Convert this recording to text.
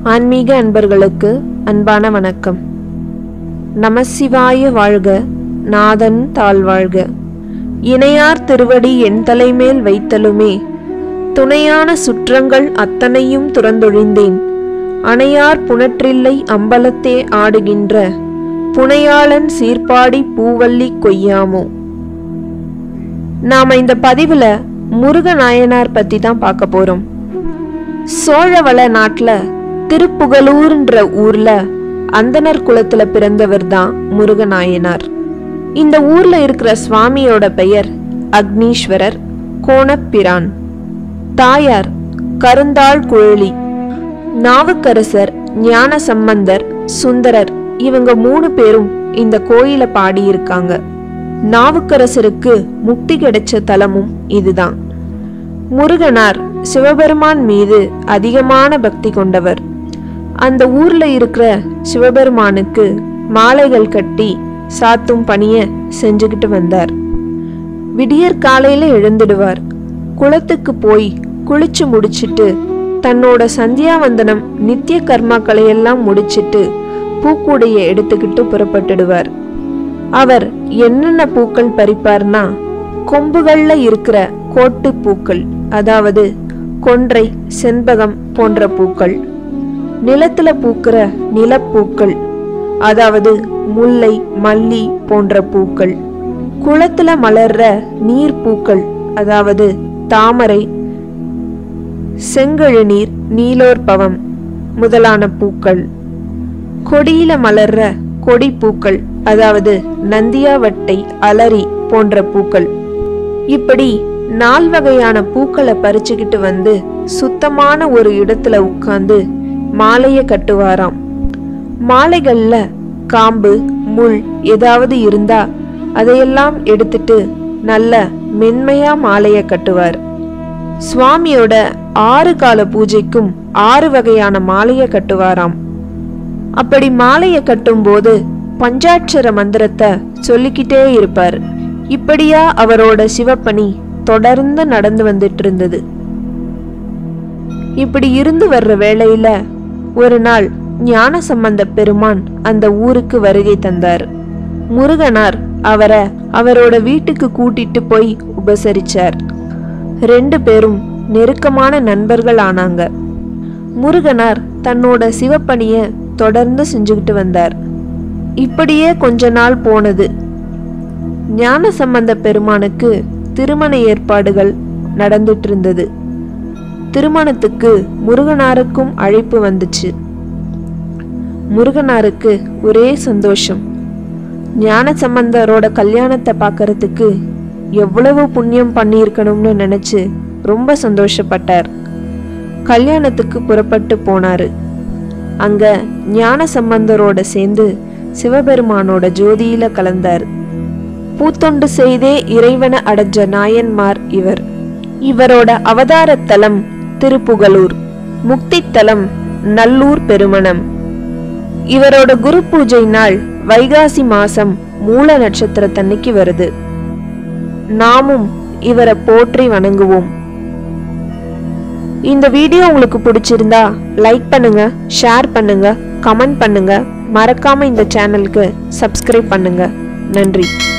ஆன்மீக அன்பர்களுக்கு அன்பான வணக்கம் நமசிவாய வாழ்க நாதன் தாழ்வாழ்க இணையார் திருவடி என் தலைமேல் வைத்தலுமே துணையான சுற்றங்கள் அத்தனையும் துறந்தொழிந்தேன் அணையார் புனற்றில்லை அம்பலத்தே ஆடுகின்ற புனையாளன் சீர்பாடி பூவல்லி கொய்யாமோ நாம இந்த பதிவுல முருகநாயனார் பத்தி தான் பார்க்க போறோம் சோழவள நாட்டுல திருப்புகலூர்ன்ற ஊர்ல அந்தனர் குலத்துல பிறந்தவர் தான் முருகநாயனார் இந்த ஊர்ல இருக்கிற சுவாமியோட பெயர் அக்னீஸ்வரர் கோணப்பிரான் தாயார் கருந்தாள் குழலி நாவுக்கரசர் ஞான சம்பந்தர் சுந்தரர் இவங்க மூணு பேரும் இந்த கோயில பாடியிருக்காங்க நாவுக்கரசருக்கு முக்தி கிடைச்ச தலமும் இதுதான் முருகனார் சிவபெருமான் மீது அதிகமான பக்தி கொண்டவர் அந்த ஊர்ல இருக்கிற சிவபெருமானுக்கு மாலைகள் கட்டி சாத்தும் பணிய செஞ்சுக்கிட்டு வந்தார் விடியற் காலையில எழுந்துடுவார் குளத்துக்கு போய் குளிச்சு முடிச்சிட்டு தன்னோட சந்தியாவந்தனம் நித்திய கர்மாக்களை எல்லாம் முடிச்சிட்டு பூக்கூடைய எடுத்துக்கிட்டு புறப்பட்டுடுவார் அவர் என்னென்ன பூக்கள் பறிப்பார்னா கொம்புகள்ல இருக்கிற கோட்டு பூக்கள் அதாவது கொன்றை செண்பகம் போன்ற பூக்கள் நிலத்துல பூக்கிற நிலப்பூக்கள் அதாவது முல்லை மல்லி போன்ற பூக்கள் குளத்துல மலர்ற நீர் பூக்கள் அதாவது தாமரை செங்கழுநீர் நீலோற்பவம் முதலான பூக்கள் கொடியில மலர்ற கொடி பூக்கள் அதாவது நந்தியாவட்டை அலரி போன்ற பூக்கள் இப்படி நால் வகையான பூக்களை பறிச்சுக்கிட்டு வந்து சுத்தமான ஒரு இடத்துல உட்கார்ந்து மாலைய கட்டுவாராம் மாலைகள்ல காம்பு முள் ஏதாவது இருந்தா அதையெல்லாம் எடுத்துட்டு நல்ல மென்மையா மாலைய கட்டுவார் சுவாமியோட ஆறு கால பூஜைக்கும் ஆறு வகையான மாலைய கட்டுவாராம் அப்படி மாலைய கட்டும்போது பஞ்சாட்சர மந்திரத்தை சொல்லிக்கிட்டே இருப்பார் இப்படியா அவரோட சிவப்பணி தொடர்ந்து நடந்து வந்துட்டு இருந்தது இப்படி இருந்து வர்ற வேளையில ஒரு நாள் ஞான சம்பந்த பெருமான் அந்த ஊருக்கு வருகை தந்தார் முருகனார் அவரை அவரோட வீட்டுக்கு கூட்டிட்டு போய் உபசரிச்சார் ரெண்டு பேரும் நெருக்கமான நண்பர்கள் ஆனாங்க முருகனார் தன்னோட சிவப்பணிய தொடர்ந்து செஞ்சுக்கிட்டு வந்தார் இப்படியே கொஞ்ச நாள் போனது ஞான சம்பந்த பெருமானுக்கு திருமண ஏற்பாடுகள் நடந்துட்டு இருந்தது திருமணத்துக்கு முருகனாருக்கும் அழைப்பு வந்துச்சு முருகனாருக்கு ஒரே சந்தோஷம் ஞான சம்பந்தரோட கல்யாணத்தை பார்க்கறதுக்கு எவ்வளவு புண்ணியம் பண்ணியிருக்கணும்னு நினைச்சு ரொம்ப சந்தோஷப்பட்டார் கல்யாணத்துக்கு புறப்பட்டு போனாரு அங்க ஞான சம்பந்தரோட சேர்ந்து சிவபெருமானோட ஜோதியில கலந்தார் பூத்தொண்டு செய்தே இறைவன அடைஞ்ச நாயன்மார் இவர் இவரோட அவதாரத்தலம் திருப்புகலூர் முக்தித்தலம் நல்லூர் பெருமணம் இவரோட குரு பூஜை நாள் வைகாசி மாசம் மூல நட்சத்திரத்தன்னைக்கு வருது நாமும் இவரை போற்றி வணங்குவோம் இந்த வீடியோ உங்களுக்கு பிடிச்சிருந்தா லைக் பண்ணுங்க ஷேர் பண்ணுங்க கமெண்ட் பண்ணுங்க மறக்காம இந்த சேனலுக்கு சப்ஸ்கிரைப் பண்ணுங்க நன்றி